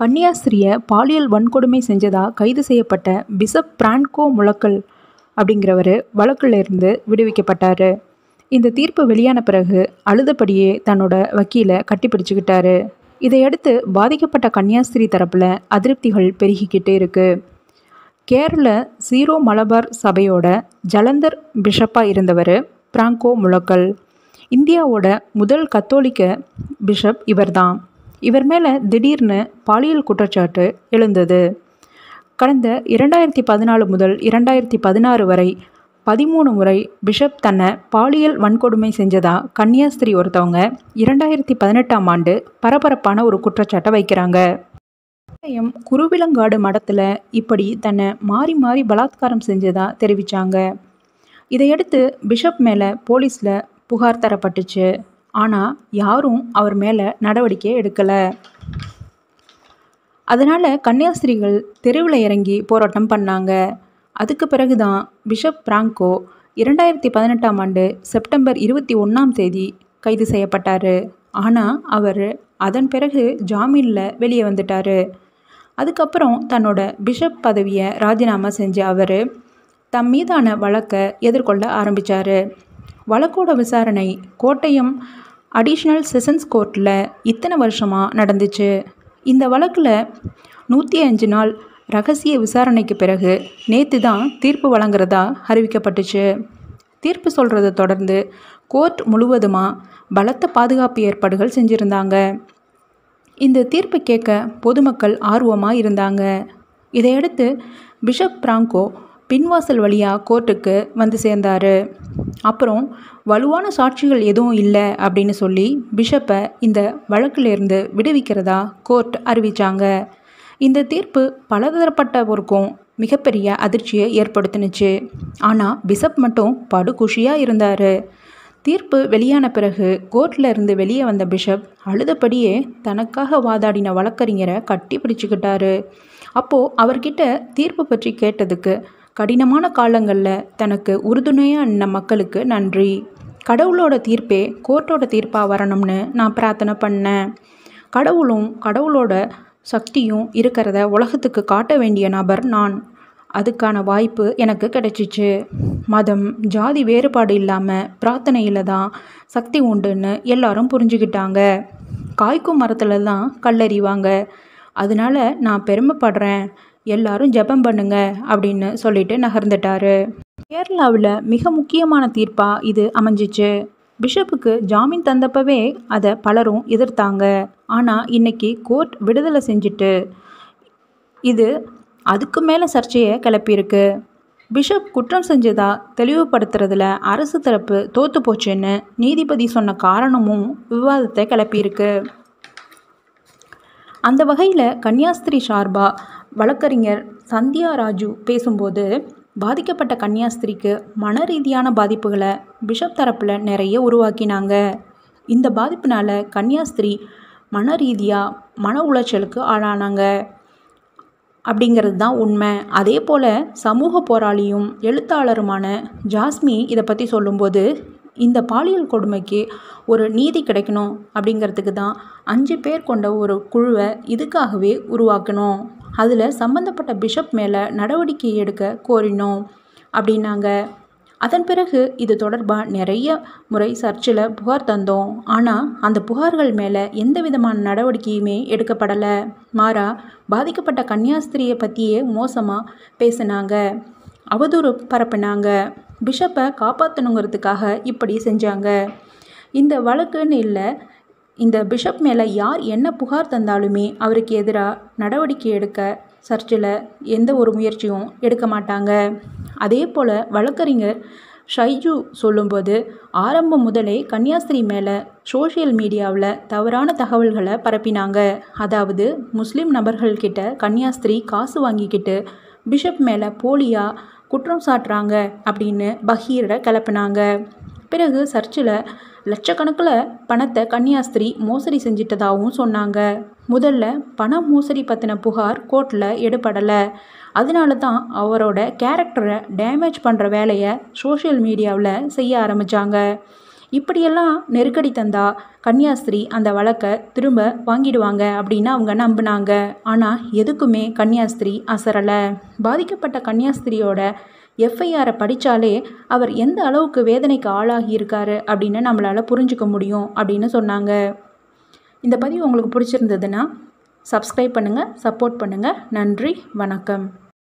கன்னியாஸ்திரியை பாலியல் வன்கொடுமை செஞ்சதா கைது செய்யப்பட்ட பிஷப் பிரான்கோ முலக்கல் அப்படிங்கிறவர் வழக்குல இருந்து விடுவிக்கப்பட்டார் இந்த தீர்ப்பு வெளியான பிறகு அழுதபடியே தன்னோட வக்கீலை கட்டிப்பிடிச்சுக்கிட்டாரு இதையடுத்து பாதிக்கப்பட்ட கன்னியாஸ்திரி தரப்பில் அதிருப்திகள் பெருகிக்கிட்டே இருக்கு கேரள சீரோ மலபார் சபையோட ஜலந்தர் பிஷப்பாக இருந்தவர் பிராங்கோ முலக்கல் இந்தியாவோட முதல் கத்தோலிக்க பிஷப் இவர்தான் இவர் மேலே திடீர்னு பாலியல் குற்றச்சாட்டு எழுந்தது கடந்த இரண்டாயிரத்தி பதினாலு முதல் இரண்டாயிரத்தி பதினாறு வரை பதிமூணு முறை பிஷப் தன்னை பாலியல் வன்கொடுமை செஞ்சதா கன்னியாஸ்திரி ஒருத்தவங்க இரண்டாயிரத்தி பதினெட்டாம் ஆண்டு பரபரப்பான ஒரு குற்றச்சாட்டை வைக்கிறாங்க பாளையம் குருவிலங்காடு மடத்தில் இப்படி தன்னை மாறி மாறி பலாத்காரம் செஞ்சதா தெரிவித்தாங்க இதையடுத்து பிஷப் மேலே போலீஸில் புகார் தரப்பட்டுச்சு ஆனால் யாரும் அவர் மேலே நடவடிக்கை எடுக்கலை அதனால் கன்னியாஸ்திரிகள் தெருவில் இறங்கி போராட்டம் பண்ணாங்க அதுக்கு பிறகு தான் பிஷப் பிராங்கோ இரண்டாயிரத்தி பதினெட்டாம் ஆண்டு செப்டம்பர் இருபத்தி ஒன்றாம் தேதி கைது செய்யப்பட்டார் ஆனால் அவர் அதன் பிறகு ஜாமீனில் வெளியே வந்துட்டார் அதுக்கப்புறம் தன்னோட பிஷப் பதவியை ராஜினாமா செஞ்ச அவர் தம் மீதான வழக்கை எதிர்கொள்ள ஆரம்பித்தார் வழக்கோட விசாரணை கோட்டயம் அடிஷ்னல் செஷன்ஸ் கோர்ட்டில் இத்தனை வருஷமாக நடந்துச்சு இந்த வழக்கில் நூற்றி அஞ்சு நாள் ரகசிய விசாரணைக்கு பிறகு நேற்று தான் தீர்ப்பு வழங்குறதா அறிவிக்கப்பட்டுச்சு தீர்ப்பு சொல்கிறத தொடர்ந்து கோர்ட் முழுவதுமாக பலத்த பாதுகாப்பு ஏற்பாடுகள் செஞ்சுருந்தாங்க இந்த தீர்ப்பு கேட்க பொதுமக்கள் ஆர்வமாக இருந்தாங்க இதையடுத்து பிஷப் பிராங்கோ பின்வாசல் வழியாக கோர்ட்டுக்கு வந்து சேர்ந்தார் அப்புறம் வலுவான சாட்சிகள் எதுவும் இல்லை அப்படின்னு சொல்லி பிஷப்பை இந்த வழக்கிலிருந்து விடுவிக்கிறதா கோர்ட் அறிவித்தாங்க இந்த தீர்ப்பு பலதரப்பட்டவருக்கும் மிகப்பெரிய அதிர்ச்சியை ஏற்படுத்தினுச்சு ஆனால் பிஷப் மட்டும் படுகுஷியாக இருந்தார் தீர்ப்பு வெளியான பிறகு கோர்ட்டில் இருந்து வெளியே வந்த பிஷப் அழுதபடியே தனக்காக வாதாடின வழக்கறிஞரை கட்டி பிடிச்சிக்கிட்டாரு அப்போது அவர்கிட்ட தீர்ப்பு பற்றி கேட்டதுக்கு கடினமான காலங்களில் தனக்கு உறுதுணையாக நின்ன மக்களுக்கு நன்றி கடவுளோட தீர்ப்பே கோர்ட்டோட தீர்ப்பாக வரணும்னு நான் பிரார்த்தனை பண்ணேன் கடவுளும் கடவுளோட சக்தியும் இருக்கிறத உலகத்துக்கு காட்ட வேண்டிய நபர் நான் அதுக்கான வாய்ப்பு எனக்கு கிடைச்சிச்சு மதம் ஜாதி வேறுபாடு இல்லாமல் பிரார்த்தனையில் தான் சக்தி உண்டுன்னு எல்லாரும் புரிஞ்சுக்கிட்டாங்க காய்க்கும் மரத்தில் தான் கல்லறிவாங்க அதனால நான் பெருமைப்படுறேன் எல்லாரும் ஜெபம் பண்ணுங்க அப்படின்னு சொல்லிட்டு நகர்ந்துட்டாரு கேரளாவில் மிக முக்கியமான தீர்ப்பாக இது அமைஞ்சிச்சு பிஷப்புக்கு ஜாமீன் தந்தப்பவே அதை பலரும் எதிர்த்தாங்க ஆனால் இன்னைக்கு கோர்ட் விடுதலை செஞ்சுட்டு இது அதுக்கு மேலே சர்ச்சையை கிளப்பியிருக்கு பிஷப் குற்றம் செஞ்சதா தெளிவுபடுத்துறதுல அரசு தரப்பு தோத்து போச்சுன்னு நீதிபதி சொன்ன காரணமும் விவாதத்தை கிளப்பியிருக்கு அந்த வகையில் கன்னியாஸ்திரி சார்பா வழக்கறிஞர் சந்தியா ராஜு பேசும்போது பாதிக்கப்பட்ட கன்னியாஸ்திரிக்கு மன ரீதியான பாதிப்புகளை பிஷப் தரப்பில் நிறைய உருவாக்கினாங்க இந்த பாதிப்பினால் கன்னியாஸ்திரி மன ரீதியாக மன உளைச்சலுக்கு ஆளானாங்க அப்படிங்கிறது தான் உண்மை அதே போல் சமூக போராளியும் எழுத்தாளருமான ஜாஸ்மி இதை பற்றி சொல்லும்போது இந்த பாலியல் கொடுமைக்கு ஒரு நீதி கிடைக்கணும் அப்படிங்கிறதுக்கு தான் அஞ்சு பேர் கொண்ட ஒரு குழுவை இதுக்காகவே உருவாக்கணும் அதில் சம்மந்தப்பட்ட பிஷப் மேலே நடவடிக்கை எடுக்க கோரினோம் அப்படின்னாங்க அதன் பிறகு இது தொடர்பாக நிறைய முறை சர்ச்சில் புகார் தந்தோம் ஆனால் அந்த புகார்கள் மேலே எந்த விதமான நடவடிக்கையுமே எடுக்கப்படலை மாறா பாதிக்கப்பட்ட கன்னியாஸ்திரியை பற்றியே மோசமாக பேசினாங்க அவதூறு பரப்பினாங்க பிஷப்பை காப்பாற்றணுங்கிறதுக்காக இப்படி செஞ்சாங்க இந்த வழக்குன்னு இல்லை இந்த பிஷப் மேலே யார் என்ன புகார் தந்தாலுமே அவருக்கு எதிராக நடவடிக்கை எடுக்க சர்ச்சில் எந்த ஒரு முயற்சியும் எடுக்க மாட்டாங்க அதே போல் வழக்கறிஞர் ஷைஜு சொல்லும்போது ஆரம்பம் முதலே கன்னியாஸ்திரி மேலே சோஷியல் மீடியாவில் தவறான தகவல்களை பரப்பினாங்க அதாவது முஸ்லீம் நபர்கள்கிட்ட கன்னியாஸ்திரி காசு வாங்கிக்கிட்டு பிஷப் மேலே போலியாக குற்றம் சாட்டுறாங்க அப்படின்னு பகீரை கிளப்பினாங்க பிறகு சர்ச்சில் லட்சக்கணக்கில் பணத்தை கன்னியாஸ்திரி மோசடி செஞ்சிட்டதாகவும் சொன்னாங்க முதல்ல பண மோசடி பற்றின புகார் கோர்ட்டில் எடுபடலை அதனால தான் அவரோட கேரக்டரை டேமேஜ் பண்ணுற வேலையை சோஷியல் மீடியாவில் செய்ய ஆரம்பித்தாங்க இப்படியெல்லாம் நெருக்கடி தந்தா கன்னியாஸ்திரி அந்த வழக்கை திரும்ப வாங்கிடுவாங்க அப்படின்னு அவங்க நம்பினாங்க ஆனால் எதுக்குமே கன்னியாஸ்திரி அசரலை பாதிக்கப்பட்ட கன்னியாஸ்திரியோட எஃப்ஐஆரை படித்தாலே அவர் எந்த அளவுக்கு வேதனைக்கு ஆளாகி இருக்காரு அப்படின்னு நம்மளால் புரிஞ்சுக்க முடியும் அப்படின்னு சொன்னாங்க இந்த பதிவு உங்களுக்கு பிடிச்சிருந்ததுன்னா சப்ஸ்கிரைப் பண்ணுங்கள் சப்போர்ட் பண்ணுங்கள் நன்றி வணக்கம்